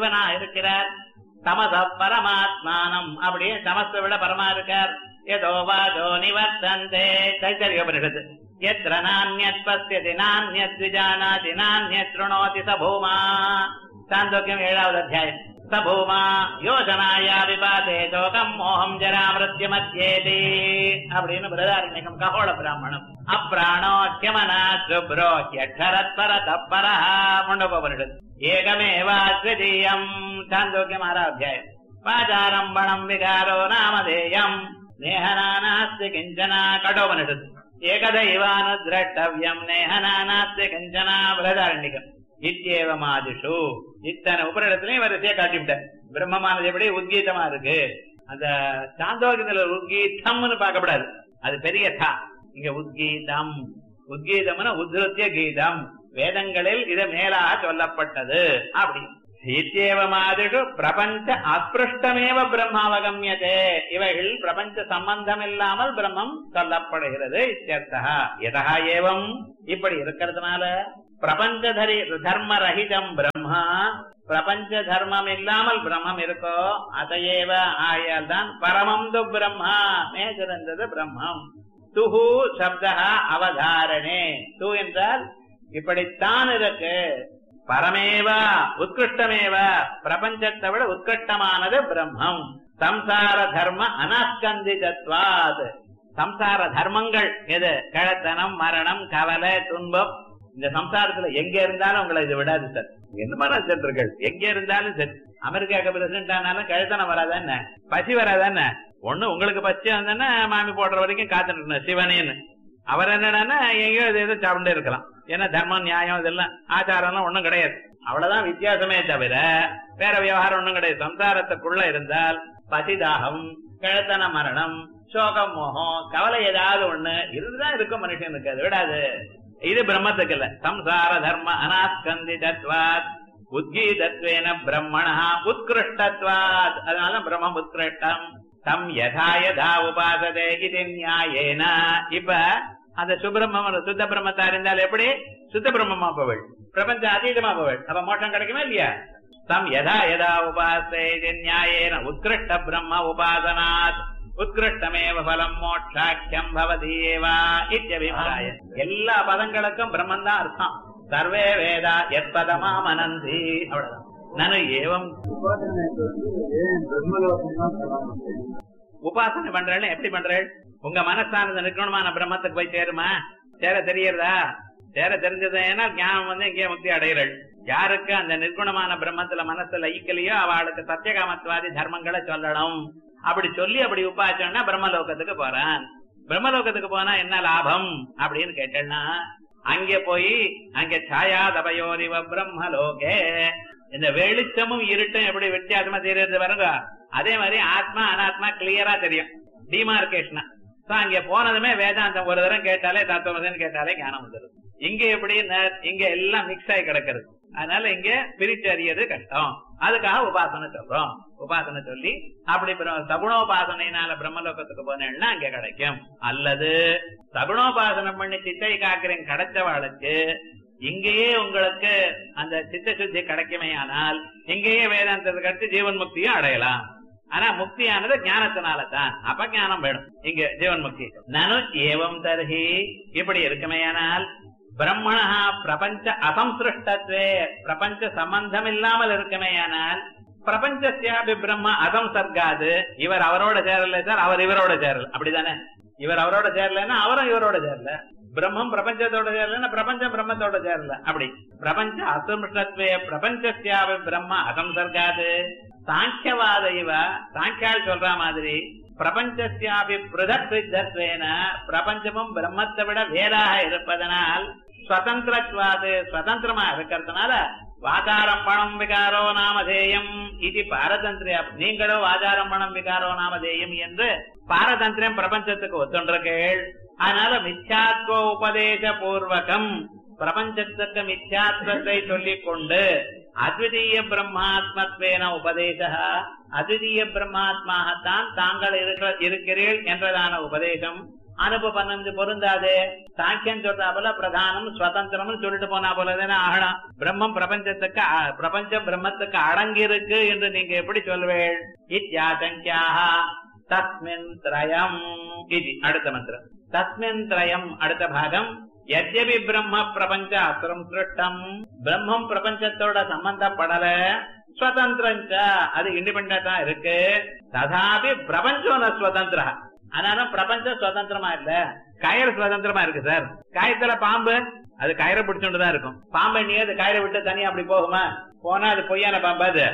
சிவனா இருக்கிறார் தமச பரமாத்மானம் அப்படியே தமசை விட பரமா இருக்கார் ஏதோ வாதோ நிவர்த்தந்தே தைத்தரிய உபனிஷத்து எத்திர நானியத் பசியதி நானியத் விஜானாதி நானியத் ருணோதி சபூமா சாந்தோக்கியம் ஏழாவது அத்தியாயம் சபூமா யோஜனாயா விபாதே சோகம் மோகம் ஜரா மிருத்யு மத்தியேதி அப்படின்னு பிரதாரண்யகம் ககோள பிராமணம் அப்பிராணோக்கியமனா சுப்ரோ யக்ஷரத்பர தப்பரா முண்டோபனிஷத்து ஏகமேவாத்விதீயம் சாந்தோக்கியம் ஆறாத்தியாயம் வாச்சாரம்பணம் விகாரோ நாமதேயம் நேஹனானாஸ்தி கிஞ்சனா கடோபனிஷத்து ஏகதைவானுதிரட்டவியம் நேஹனானாஸ்தி கிஞ்சனா பிரதாரண்யகம் இத்தியேவமாதிஷு இத்தனை உபரிடத்திலையும் வரிசையா காட்டிவிட்டார் பிரம்மமானது எப்படி உத்கீதமா இருக்கு அந்த சாந்தோகத்துல உத்கீதம்னு பார்க்கப்படாது அது பெரிய தா இங்க உத்கீதம் உத்கீதம்னா உத்ருத்திய கீதம் வேதங்களில் இது மேலாக சொல்லப்பட்டது அப்படி இத்தியேவமாதிஷு பிரபஞ்ச அஸ்பிருஷ்டமேவ பிரம்மாவகமியதே இவைகள் பிரபஞ்ச சம்பந்தம் இல்லாமல் பிரம்மம் சொல்லப்படுகிறது இத்தியர்த்தா எதா ஏவம் இப்படி இருக்கிறதுனால பிரபஞ்ச தரி தர்ம ரஹிதம் பிரம்மா பிரபஞ்ச தர்மம் இல்லாமல் பிரம்மம் இருக்கோ அதையேவ ஆயால் தான் பரமம் து பிரம்மா மேஜிருந்தது பிரம்மம் துஹு சப்த அவதாரணே து என்றால் இப்படித்தான் இருக்கு பரமேவ உத்கிருஷ்டமேவ பிரபஞ்சத்தை விட உத்கிருஷ்டமானது பிரம்மம் சம்சார தர்ம அனாஸ்கந்திதத்வாத் சம்சார தர்மங்கள் எது கிழத்தனம் மரணம் கவலை துன்பம் இந்த சம்சாரத்துல எங்க இருந்தாலும் உங்களை இது விடாது சார் என்னமா நட்சத்திரங்கள் எங்க இருந்தாலும் சரி அமெரிக்காவுக்கு பிரசிடண்ட் ஆனாலும் கழுத்தனம் வராதா என்ன பசி வராதா என்ன ஒண்ணு உங்களுக்கு பசி வந்தா மாமி போடுற வரைக்கும் காத்துட்டு சிவனேன்னு அவர் என்னன்னா எங்கேயோ இது எதோ சாப்பிட்டு இருக்கலாம் ஏன்னா தர்மம் நியாயம் இதெல்லாம் ஆச்சாரம்லாம் ஒண்ணும் கிடையாது அவ்வளவுதான் வித்தியாசமே தவிர வேற விவகாரம் ஒண்ணும் கிடையாது சம்சாரத்துக்குள்ள இருந்தால் பசிதாகம் கிழத்தன மரணம் சோகம் மோகம் கவலை ஏதாவது ஒண்ணு இதுதான் இருக்கும் மனுஷனுக்கு அது விடாது இது பிரம்மத்துக்கு இல்ல சம்சார தர்ம அனாஸ்கந்தி தத்வாத் உத்கீதத்வேன பிரம்மணா உத்கிருஷ்டத்வாத் அதனால பிரம்மம் உத்கிருஷ்டம் தம் யதா யதா உபாசதே இது நியாயேன இப்ப அந்த சுப்பிரம்ம சுத்த பிரம்மத்தா இருந்தால் எப்படி சுத்த பிரம்மமா போவள் பிரபஞ்ச அதீதமா போவள் அப்ப மோட்சம் கிடைக்குமா இல்லையா தம் யதா யதா உபாசே இது நியாயேன உத்கிருஷ்ட பிரம்ம உபாசனாத் உத்கிருஷ்டமேவ பலம் மோட்சாக்கியம் பவதி ஏவா இத்தியபிப்பிராய எல்லா பதங்களுக்கும் பிரம்மன் தான் அர்த்தம் சர்வே வேதா எப்பதமா மனந்தி அவ்வளவுதான் நனு ஏவம் உபாசனை பண்றேன்னு எப்படி பண்றேன் உங்க மனசானது நிற்கணுமான பிரம்மத்துக்கு போய் சேருமா சேர தெரியறதா சேர தெரிஞ்சது ஏன்னா ஞானம் வந்து இங்கே முக்தி அடைகிறள் யாருக்கு அந்த நிர்குணமான பிரம்மத்துல மனசுல ஈக்கலையோ அவளுக்கு சத்தியகாமத்வாதி தர்மங்களை சொல்லணும் அப்படி சொல்லி அப்படி உபாச்சோம்னா பிரம்மலோகத்துக்கு போறான் பிரம்மலோகத்துக்கு போனா என்ன லாபம் அப்படின்னு கேட்டேன்னா அங்கே போய் அங்க சாயா தபயோரிவ பிரம்மலோகே இந்த வெளிச்சமும் இருட்டும் எப்படி வித்தியாசமா தெரியுது பாருங்க அதே மாதிரி ஆத்மா அனாத்மா கிளியரா தெரியும் டிமார்கேஷனா சோ அங்க போனதுமே வேதாந்தம் ஒரு தரம் கேட்டாலே தத்துவமதன் கேட்டாலே ஞானம் வந்துடும் இங்க எப்படி இங்க எல்லாம் மிக்ஸ் ஆகி கிடக்கிறது அதனால இங்க பிரிச்சு அறியது கஷ்டம் அதுக்காக உபாசனை சொல்றோம் உபாசனை சொல்லி அப்படி சகுணோபாசனையினால பிரம்மலோகத்துக்கு போனேன்னா அங்க கிடைக்கும் அல்லது சகுணோபாசனம் பண்ணி சித்தை காக்கிறேன் கிடைச்சவாளுக்கு இங்கேயே உங்களுக்கு அந்த சித்த சுத்தி கிடைக்குமே ஆனால் இங்கேயே வேதாந்தத்துக்கு அடுத்து ஜீவன் முக்தியும் அடையலாம் ஆனா முக்தியானது ஞானத்தினால தான் அப்ப ஞானம் வேணும் இங்க ஜீவன் முக்தி நனு ஏவம் தர்ஹி இப்படி இருக்குமேயானால் பிரம்மணா பிரபஞ்ச அசம்சிருஷ்டத்வே பிரபஞ்ச சம்பந்தம் இல்லாமல் இருக்குமேயானால் பிரபஞ்சத்தியாபி பிரம்ம அதம் சர்க்காது இவர் அவரோட சேரல சார் அவர் இவரோட சேரல அப்படிதானே இவர் அவரோட சேரலன்னா அவரும் இவரோட சேரல பிரம்மம் பிரபஞ்சத்தோட சேரல பிரபஞ்சம் பிரம்மத்தோட சேரல அப்படி பிரபஞ்ச அசம்சிருஷ்டத்வே பிரபஞ்சத்தியாபி பிரம்ம அதம் சர்க்காது சாங்கியவாத இவ சாங்கியால் சொல்ற மாதிரி பிரபஞ்சத்தியாபி பிருதக் சித்தத்வேன பிரபஞ்சமும் பிரம்மத்தை விட வேறாக இருப்பதனால் சுதந்திரத்வாது சுதந்திரமா இருக்கிறதுனால வாதாரம்பணம் விகாரோ நாமதேயம் இது பாரதந்திரியா நீங்களோ வாதாரம்பணம் விகாரோ நாமதேயம் என்று பாரதந்திரம் பிரபஞ்சத்துக்கு ஒத்துன்றீர்கள் அதனால மித்யாத்வ உபதேச பூர்வகம் பிரபஞ்சத்துக்கு மித்யாத்வத்தை சொல்லிக் கொண்டு அத்விதீய பிரம்மாத்மத்வேன உபதேச அத்விதீய பிரம்மாத்மாகத்தான் தாங்கள் இருக்கிறீர்கள் என்றதான உபதேசம் அனுபவம் பொருந்தாது சாக்கியம் சொல்றா போல பிரதானம் சுதந்திரம்னு சொல்லிட்டு போனா போல தானே ஆகணும் பிரம்மம் பிரபஞ்சத்துக்கு அ- பிரபஞ்சம் பிரம்மத்துக்கு அடங்கி இருக்கு என்று நீங்க எப்படி சொல்வேள் இத்தியாசங்கியாக தஸ்மின் திரயம் இது அடுத்த மந்திரம் தஸ்மின் திரயம் அடுத்த பாகம் எத்யபி பிரம்ம பிரபஞ்ச அசுரம் சிருஷ்டம் பிரம்மம் பிரபஞ்சத்தோட சம்பந்தப்படல சுதந்திரஞ்ச அது இண்டிபெண்டா இருக்கு ததாபி பிரபஞ்சம் சுதந்திர ஆனாலும் பிரபஞ்சம் சுதந்திரமா இல்ல கயிறு சுதந்திரமா இருக்கு சார் கயத்துல பாம்பு அது கயிறை பிடிச்சுட்டு தான் இருக்கும் பாம்பை நீ அது கயிறை விட்டு தனியா அப்படி போகுமா போனா அது பொய்யான பாம்பு அது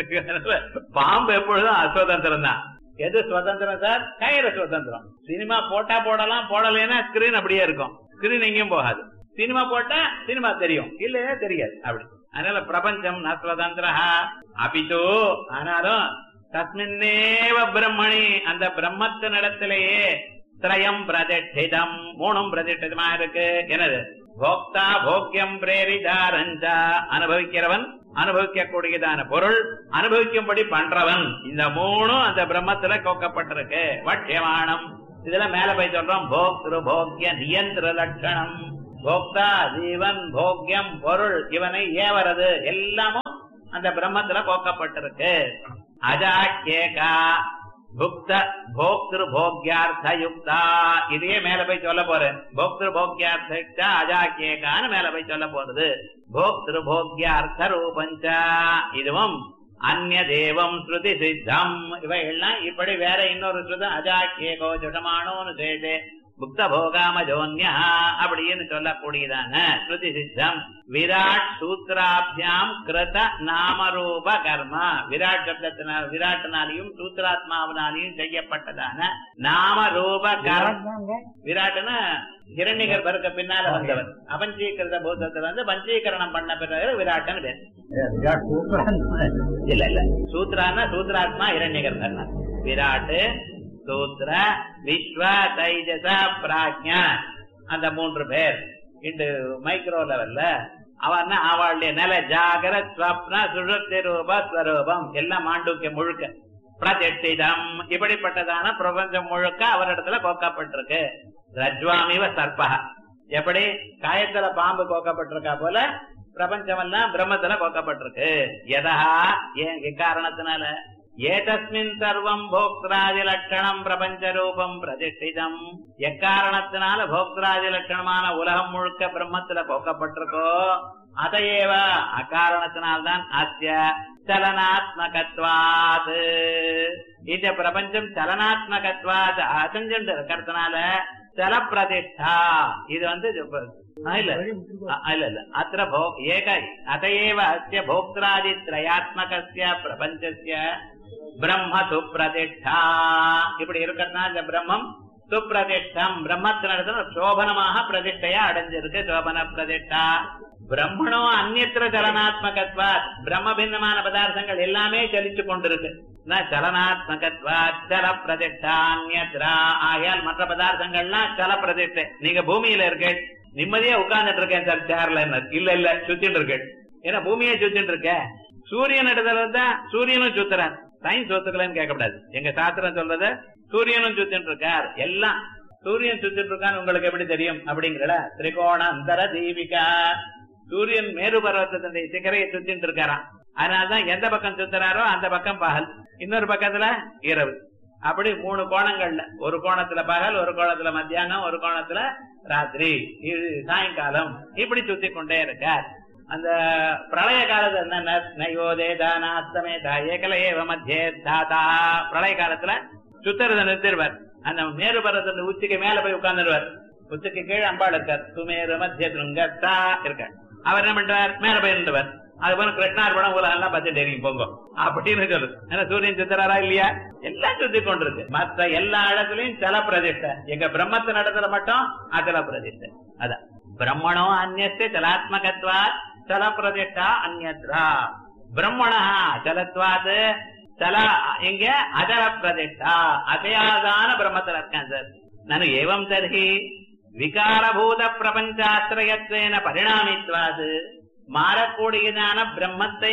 பாம்பு எப்பொழுதும் அசுதந்திரம் தான் எது சுதந்திரம் சார் கயிறு சுதந்திரம் சினிமா போட்டா போடலாம் போடலைன்னா ஸ்கிரீன் அப்படியே இருக்கும் ஸ்கிரீன் எங்கேயும் போகாது சினிமா போட்டா சினிமா தெரியும் இல்லையா தெரியாது அப்படி அதனால பிரபஞ்சம் ந சுதந்திர அபிதோ ஆனாலும் தஸ்மின்னேவ பிரம்மணி அந்த பிரம்மத்தினிடத்திலேயே திரயம் பிரதிஷ்டிதம் மூணும் பிரதிஷ்டிதமா இருக்கு என்னது போக்தா போக்கியம் பிரேரிதாரஞ்சா அனுபவிக்கிறவன் அனுபவிக்க கூடியதான பொருள் அனுபவிக்கும்படி பண்றவன் இந்த மூணும் அந்த பிரம்மத்துல கோக்கப்பட்டிருக்கு வட்சியமானம் இதுல மேல போய் சொல்றோம் போக்திரு போக்கிய நியந்திர லட்சணம் போக்தா ஜீவன் போக்கியம் பொருள் இவனை ஏவறது எல்லாமும் அந்த பிரம்மத்துல கோக்கப்பட்டிருக்கு அஜாக்கேகா புக்த போக்திரு போக்யார்த்த யுக்தா இதையே மேல போய் சொல்ல போறேன் போக்திரு போக்யார்த்த யுக்தா அஜாக்கேகான்னு மேல போய் சொல்ல போறது போக்திரு போக்யார்த்த ரூபஞ்ச இதுவும் அந்நிய தேவம் ஸ்ருதி சித்தம் இவைகள்லாம் இப்படி வேற இன்னொரு ஸ்ருதம் அஜாக்கேகோ ஜுடமானோன்னு சேதே புக்த போகாமஜோன்யா அப்படின்னு சொல்லக்கூடியதான ஸ்ருதி சித்தம் விராட் சூத்ராபியாம் கிருத நாமரூப கர்மா விராட் சப்தத்தினால் விராட்டினாலையும் சூத்ராத்மாவினாலையும் செய்யப்பட்டதான நாமரூப கர்ம விராட்னா ஹிரண்யகர்பருக்கு பின்னால வந்தவர் அபஞ்சீகிருத பூதத்துல வந்து பஞ்சீகரணம் பண்ண பிறகு விராட்டன் பேர் இல்ல இல்ல சூத்ரான்னா சூத்ராத்மா ஹிரண்யகர்பர் விராட் சூத்ர விஸ்வ தைஜச பிராஜ்யா அந்த மூன்று பேர் இந்த மைக்ரோ லெவல்ல அவன் அவளுடைய நில ஜாகர ஸ்வப்ன சுழத்தி ரூப ஸ்வரூபம் எல்லாம் மாண்டூக்கிய முழுக்க பிரதிஷ்டிதம் இப்படிப்பட்டதான பிரபஞ்சம் முழுக்க அவரிடத்துல கோக்கப்பட்டிருக்கு ரஜ்வாமிவ சர்பா எப்படி காயத்துல பாம்பு கோக்கப்பட்டிருக்கா போல பிரபஞ்சமெல்லாம் பிரம்மத்துல கோக்கப்பட்டிருக்கு எதா ஏன் எக்காரணத்தினால ஏதஸ்மின் சர்வம் போக்திராதி லட்சணம் பிரபஞ்ச ரூபம் பிரதிஷ்டிதம் எக்காரணத்தினால போக்திராதி லட்சணமான உலகம் முழுக்க பிரம்மத்துல போக்கப்பட்டிருக்கோ அதையேவ அக்காரணத்தினால்தான் அஸ்ய சலனாத்மகத்வாத் இந்த பிரபஞ்சம் சலனாத்மகத்வாத் அசஞ்சு இருக்கிறதுனால சல பிரதிஷ்டா இது வந்து ஆ, இல்ல ஆ, இல்ல இல்ல அத்த போ ஏக அதையேவ அஸ்ய போக்திராதி திரயாத்மகஸ்ய பிரபஞ்சஸ்ய பிரம்ம சுப்பிரதிஷ்டா இப்படி இருக்கிறதுனால இந்த பிரம்மம் சுப்பிரதிஷ்டம் பிரம்மத்தினிடத்துல சோபனமாக பிரதிஷ்டையா அடைஞ்சிருக்கு சோபன பிரதிஷ்டா பிரம்மணோ அந்நியத்திர சலனாத்மகத்வாத் பிரம்ம பின்னமான பதார்த்தங்கள் எல்லாமே சலிச்சு கொண்டிருக்கு ந சலனாத்மகத்வாத் சல பிரதிஷ்டா அந்நியத்ரா ஆகையால் மற்ற பதார்த்தங்கள்லாம் சல பிரதிஷ்டை நீங்க பூமியில இருக்க நிம்மதியா உட்கார்ந்துட்டு இருக்கேன் சார் சேர்ல இல்ல இல்ல சுத்திட்டு இருக்கேன் ஏன்னா பூமியை சுத்திட்டு இருக்க சூரியன் இடத்துல தான் சூரியனும் சுத்துறான் சயின்ஸ் ஒத்துக்கலன்னு கேட்கக்கூடாது எங்க சாஸ்திரம் சொல்றது சூரியனும் சுத்திட்டு இருக்கார் எல்லாம் சூரியன் சுத்திட்டு இருக்கான்னு உங்களுக்கு எப்படி தெரியும் அப்படிங்கிற திரிகோண அந்தர தீபிகா சூரியன் மேரு பர்வத்தத்தினுடைய சிகரையை சுத்திட்டு இருக்காராம் அதனாலதான் எந்த பக்கம் சுத்துறாரோ அந்த பக்கம் பகல் இன்னொரு பக்கத்துல இரவு அப்படி மூணு கோணங்கள்ல ஒரு கோணத்துல பகல் ஒரு கோணத்துல மத்தியானம் ஒரு கோணத்துல ராத்திரி இது சாயங்காலம் இப்படி சுத்தி கொண்டே இருக்கார் அந்த பிரளய காலத்துல என்ன நயோதே தானாஸ்தமே தா ஏகல ஏவ மத்தியே தாதா பிரளய காலத்துல சுத்துறத நிறுத்திடுவார் அந்த மேரு பர்வத்தின் உச்சிக்கு மேல போய் உட்கார்ந்துருவார் உச்சிக்கு கீழே அம்பாள் இருக்கார் சுமேரு மத்திய திருங்கத்தா இருக்கார் அவர் என்ன பண்றார் மேல போய் நின்றுவார் அது போல கிருஷ்ணார் படம் உலகம் எல்லாம் பத்து தெரியும் போங்க அப்படின்னு சொல்லுது ஏன்னா சூரியன் சுத்துறாரா இல்லையா எல்லாம் சுத்தி கொண்டிருக்கு மத்த எல்லா இடத்துலயும் சல பிரதிஷ்டை எங்க பிரம்மத்தின் இடத்துல மட்டும் அச்சல பிரதிஷ்டை அதான் பிரம்மணோ அந்நிய சலாத்மகத்வா சல பிரதிஷ்டா அந்நத்ரா பிரம்மணா அச்சலத்வாது சல இங்க அஜல பிரதிஷ்டா அசையாதான பிரம்மத்துல இருக்கேன் சார் நான் ஏவம் தர்ஹி விகாரபூத பிரபஞ்சாசிரயத்வேன பரிணாமித்வாது மாறக்கூடியதான பிரம்மத்தை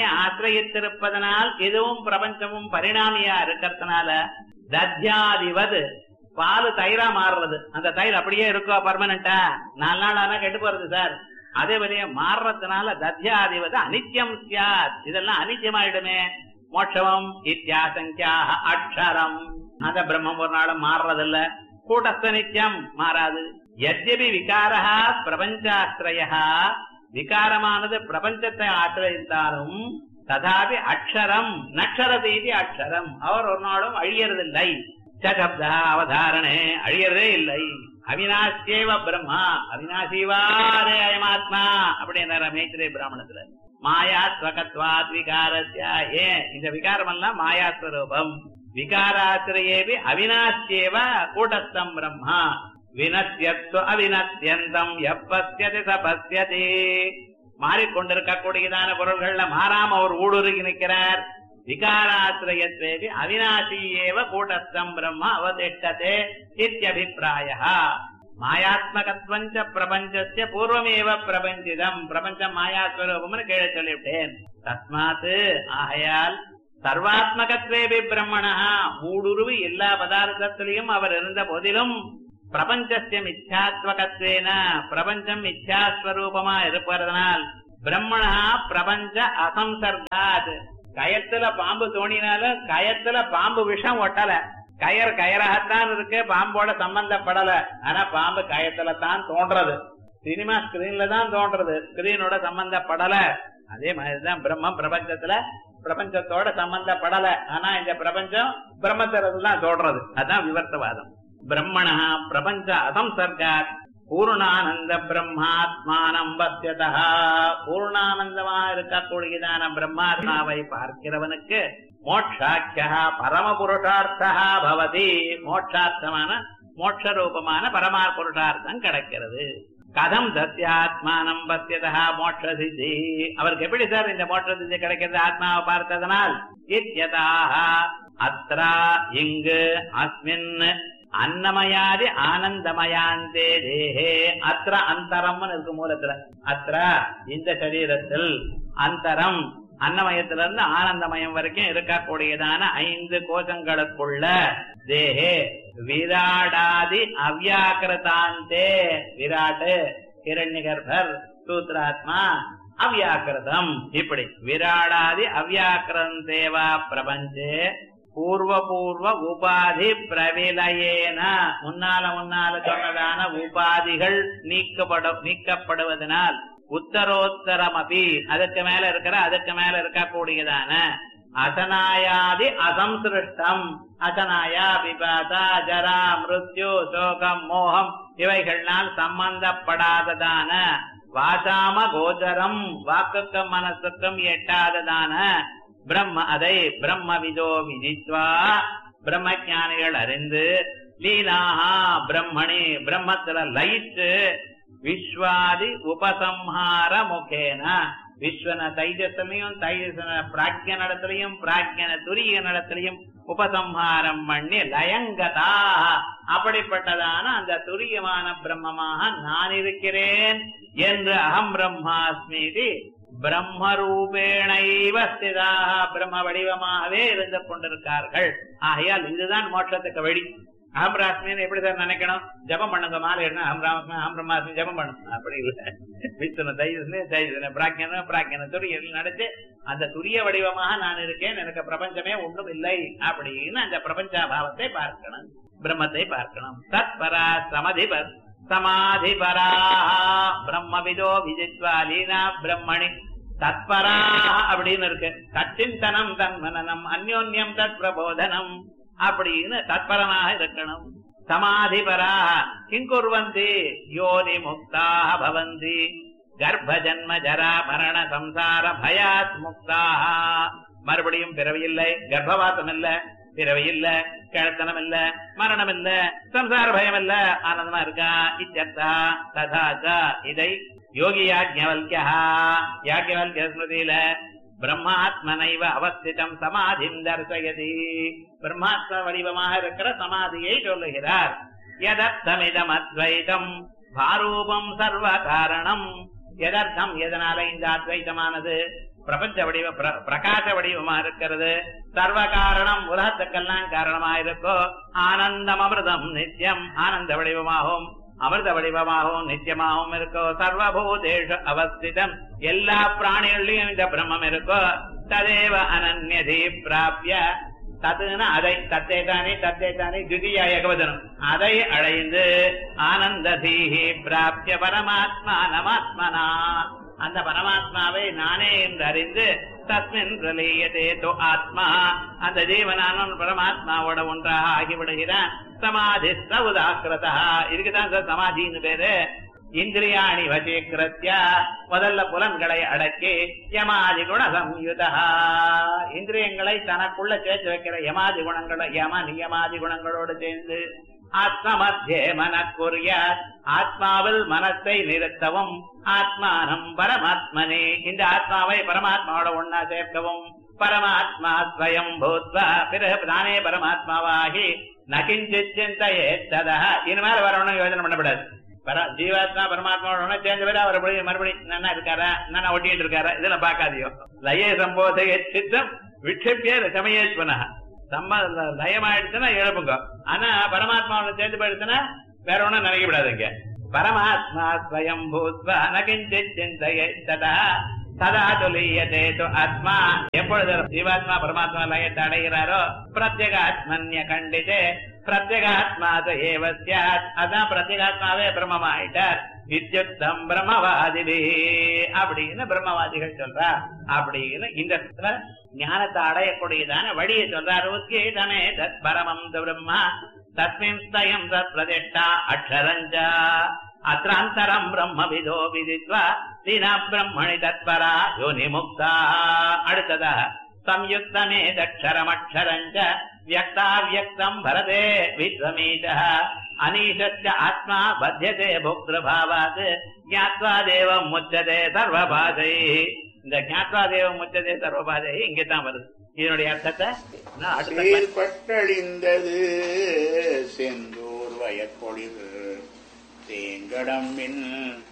ஆசிரியத்திருப்பதனால் இதுவும் பிரபஞ்சமும் பரிணாமியா இருக்கிறதுனால தத்யாதிவது பால் தயிரா மாறுறது அந்த தயிர் அப்படியே இருக்கோ பர்மனண்டா நாலு நாள் ஆனா கெட்டு போறது சார் அதே வழியே மாறுறதுனால தத்யாதிபதி அனித்யம் சியாத் இதெல்லாம் அனித்யமாயிடுமே மோட்சமம் இத்தியாசங்கியாக அக்ஷரம் அந்த பிரம்மம் ஒரு நாளும் மாறுறதில்ல கூட்டஸ்த நித்தியம் மாறாது எத்யபி விகாரா பிரபஞ்சாஸ்திரய விகாரமானது பிரபஞ்சத்தை ஆசிரியத்தாலும் ததாபி அக்ஷரம் நக்ஷரதீதி அக்ஷரம் அவர் ஒரு நாளும் அழியறதில்லை சப்தா அவதாரணே அழியறதே இல்லை அவினாசியேவ பிரம்மா அவினாசிவாரே அயமாத்மா அப்படின்னார மேத்திரே பிராமணத்துல மாயாத்வகத்வாத் விகாரஸ்ய ஏன் இந்த விகாரம் எல்லாம் மாயாஸ்வரூபம் விகாராசிரியேபி அவினாசியேவ கூட்டஸ்தம் பிரம்மா வினத்தியத்வ அவினத்தியந்தம் எப்பத்தியதி சபத்தியதி மாறிக்கொண்டிருக்கக்கூடியதான பொருள்கள்ல மாறாம அவர் ஊடுருகி நிற்கிறார் விகாராசிரியத்வேபி அவினாசி ஏவ கூட்டஸ்தம் பிரம்ம அவதிஷ்டதே இத்தியபிப்பிராய மாயாத்மகத்வஞ்ச பிரபஞ்சஸ்ய பூர்வமேவ பிரபஞ்சிதம் பிரபஞ்சம் மாயாஸ்வரூபம்னு கீழே சொல்லிவிட்டேன் தஸ்மாத் ஆகையால் சர்வாத்மகத்வேபி பிரம்மணா மூடுருவி எல்லா பதார்த்தத்திலையும் அவர் இருந்த போதிலும் பிரபஞ்சஸ்ய மித்யாத்வகத்வேன பிரபஞ்சம் மித்யாஸ்வரூபமா இருப்பதனால் பிரம்மணா பிரபஞ்ச அசம்சர்காத் கயத்துல பாம்பு தோணினாலும் கயத்துல பாம்பு விஷம் ஒட்டல கயர் கயராகத்தான் இருக்கு பாம்போட சம்பந்தப்படல ஆனா பாம்பு கயத்துல தான் தோன்றது சினிமா ஸ்கிரீன்ல தான் தோன்றது ஸ்கிரீனோட சம்பந்தப்படல அதே மாதிரிதான் பிரம்மம் பிரபஞ்சத்துல பிரபஞ்சத்தோட சம்பந்தப்படல ஆனா இந்த பிரபஞ்சம் பிரம்மத்திலிருந்து தான் தோன்றது அதான் விவர்த்தவாதம் பிரம்மண பிரபஞ்ச அசம்சர்காத் பூர்ணானந்த பிரம்மாத்மானம் பத்தியதா பூர்ணானந்தமா இருக்கக்கூடியதான பிரம்மாத்மாவை பார்க்கிறவனுக்கு மோட்சாக்கியா பரம புருஷார்த்தா பவதி மோட்சார்த்தமான மோட்ச ரூபமான பரமா புருஷார்த்தம் கிடைக்கிறது கதம் தத்யாத்மானம் பத்தியதா மோட்ச சித்தி அவருக்கு எப்படி சார் இந்த மோட்ச சித்தி கிடைக்கிறது ஆத்மாவை பார்த்ததனால் இத்யதாக அத்ரா இங்கு அஸ்மின் அன்னமயாதி ஆனந்தமயாந்தே தேஹே அத்திர அந்தரம்னு இருக்கு மூலத்துல அத்திர இந்த சரீரத்தில் அந்தரம் அன்னமயத்திலிருந்து ஆனந்தமயம் வரைக்கும் இருக்கக்கூடியதான ஐந்து கோஷங்களுக்குள்ள தேஹே விராடாதி அவ்யாக்கிரதாந்தே விராட்டு ஹிரண்யகர்பர் சூத்ராத்மா அவ்யாக்கிருதம் இப்படி விராடாதி அவ்யாக்கிரந்தேவா பிரபஞ்சே பூர்வ பூர்வ உபாதி பிரவிலையேன முன்னால முன்னால சொன்னதான உபாதிகள் நீக்கப்பட நீக்கப்படுவதனால் உத்தரோத்தரம் அபி அதுக்கு மேல இருக்கிற அதுக்கு மேல இருக்கக்கூடியதான அசனாயாதி அசம்சிருஷ்டம் அசனாயா பிபாதா ஜரா மிருத்யு சோகம் மோகம் இவைகள்னால் சம்பந்தப்படாததான வாசாம கோச்சரம் வாக்குக்கும் மனசுக்கும் எட்டாததான பிரம்ம அதை பிரம்ம விதோ விதித்வா பிரம்ம ஞானிகள் அறிந்து லீலாஹா பிரம்மணி பிரம்மத்துல லயித்து விஸ்வாதி உபசம்ஹார முகேன விஸ்வன தைஜசனையும் தைஜசன பிராக்கிய நடத்திலையும் பிராக்கியன துரிய நடத்திலையும் உபசம்ஹாரம் பண்ணி லயங்கதா அப்படிப்பட்டதான அந்த துரியமான பிரம்மமாக நான் இருக்கிறேன் என்று அகம் பிரம்மாஸ்மீதி பிரம்மரூபேணைவ ஸ்திதாக பிரம்ம வடிவமாகவே இருந்து கொண்டிருக்கார்கள் ஆகையால் இதுதான் மோட்சத்துக்கு வழி அகம் ராஸ்மின்னு எப்படி சார் நினைக்கணும் ஜபம் பண்ணுங்க மாலை என்ன அகம் ராம அகம் பிரம்மாஸ்மி ஜபம் பண்ணும் அப்படி இல்லை வித்துன தைஜஸ்னு தைஜன பிராக்கியன பிராக்கியன துரிய நடத்து அந்த துரிய வடிவமாக நான் இருக்கேன் எனக்கு பிரபஞ்சமே ஒன்றும் இல்லை அப்படின்னு அந்த பிரபஞ்சாபாவத்தை பார்க்கணும் பிரம்மத்தை பார்க்கணும் தத்பரா சமதிபர் சமாதிபரா பிரம்மவிதோ விஜித்வா லீனா பிரம்மணி தத்பரா அப்படின்னு இருக்கு தச்சிந்தனம் தன்மனனம் அந்யோன்யம் தத் பிரபோதனம் அப்படின்னு தத்பரனாக இருக்கணும் சமாதிபரா கிங்குர்வந்தி யோனி முக்தாக பவந்தி கர்ப்ப ஜன்ம ஜரா மரண சம்சார பயாத் முக்தாக மறுபடியும் பிறவியில்லை கர்ப்பவாசம் இல்ல பிறவி இல்ல கிழத்தனம் இல்ல மரணம் இல்ல சம்சார பயம் இல்ல ஆனந்தமா இருக்கா இச்சத்தா ததாச்ச இதை யோகி யாஜ்ஞவல்யா யாஜ்ஞவல்ய ஸ்மிருதியில பிரம்மாத்மனைவ அவஸ்திதம் சமாதிம் தர்சயதி பிரம்மாத்ம வடிவமாக இருக்கிற சமாதியை சொல்லுகிறார் எதர்த்தமிதம் அத்வைதம் பாரூபம் சர்வ காரணம் எதர்த்தம் எதனால இந்த அத்வைதமானது பிரபஞ்ச வடிவ பிர- பிரகாச வடிவமா இருக்கிறது சர்வ காரணம் உலகத்துக்கெல்லாம் காரணமா இருக்கோ ஆனந்தம் அமிர்தம் நித்தியம் ஆனந்த வடிவமாகவும் அமிர்த வடிவமாகவும் நித்தியமாகவும் இருக்கோ சர்வபூதேஷு அவஸ்திதம் எல்லா பிராணிகள்லயும் இந்த பிரம்மம் இருக்கோ ததேவ அனன்யதி பிராபிய ததுன அதை தத்தை தானே தத்தை தானே துதியா ஏகவதனம் அதை அடைந்து ஆனந்த தீஹி பிராபிய பரமாத்மா நமாத்மனா அந்த பரமாத்மாவை நானே என்று அறிந்து தஸ்மின் பிரலீயதே தோ ஆத்மா அந்த ஜீவனானவன் பரமாத்மாவோட ஒன்றாக ஆகிவிடுகிறான் சமாதி உதாக்கிரதா இதுக்குதான் சார் சமாதின்னு பேரு இந்திரியாணி வசீகிருத்திய முதல்ல புலன்களை அடக்கி யமாதி குண சம்யுதா இந்திரியங்களை தனக்குள்ள சேர்த்து வைக்கிற யமாதி குணங்களை யம நியமாதி குணங்களோடு சேர்ந்து ஆத்ம மத்தியே மனக்குரிய ஆத்மாவில் மனத்தை நிறுத்தவும் ஆத்மானம் பரமாத்மனே இந்த ஆத்மாவை பரமாத்மாவோட ஒன்னா சேர்க்கவும் பரமாத்மா ஸ்வயம் பூத்வா பிறகு தானே பரமாத்மாவாகி நகிஞ்சித் சிந்தையே ததா இனிமேல் வரணும்னு யோசனை பண்ணக்கூடாது பர ஜீவாத்மா பரமாத்மாவோட சேர்ந்து பேர் அவர் மறுபடியும் மறுபடியும் நன்னா இருக்காரா நன்னா ஒட்டிட்டு இருக்காரா இதெல்லாம் பார்க்காதியோ லய சம்போதைய சித்தம் விட்சப்பிய சமயேஸ்வனா சம்ம லயமாயிடுச்சுன்னா எழுப்புங்க ஆனா பரமாத்மாவோட சேர்ந்து போயிடுச்சுன்னா வேற ஒண்ணும் நினைக்க விடாதுங்க பரமாத்மா ஸ்வயம் பூத்வா நகிஞ்சித் சிந்தையே ததா சதா துலியதே து ஆத்மா எப்பொழுது ஜீவாத்மா பரமாத்மா லயத்தை அடைகிறாரோ பிரத்யேகாத்மன்ய கண்டிதே பிரத்யேகாத்மா ஏவ சியாத் அதான் பிரத்யேகாத்மாவே பிரம்மமாயிட்டார் வித்யுக்தம் பிரம்மவாதிபி அப்படின்னு பிரம்மவாதிகள் சொல்றா அப்படின்னு இந்த இடத்துல ஞானத்தை அடையக்கூடியதான வழியை சொல்றார் உத்கீதமே தத் பரமம் து பிரம்மா தஸ்மின் ஸ்தயம் தத் பிரதிஷ்டா அக்ஷரஞ்சா அத்ராந்தரம் பிரம்ம விதோ விதித்வா தீனா பிரம்மணி தத்பரா யோனி முக்தா அடுத்ததா சம்யுக்தமே தக்ஷரமக்ஷரஞ்ச வியக்தாவியக்தம் பரதே வித்வமீத அனீஷஸ்ய ஆத்மா பத்தியதே போக்திருபாவாத் ஞாத்வா தேவம் முச்சதே சர்வபாதை இந்த ஞாத்வா தேவம் முச்சதே சர்வபாதை இங்கே தான் வருது இதனுடைய அர்த்தத்தை நான் அடுத்த class- செயல்பட்டழிந்தது செந்தூர் வயற்கொழில் தேங்கடம் மின்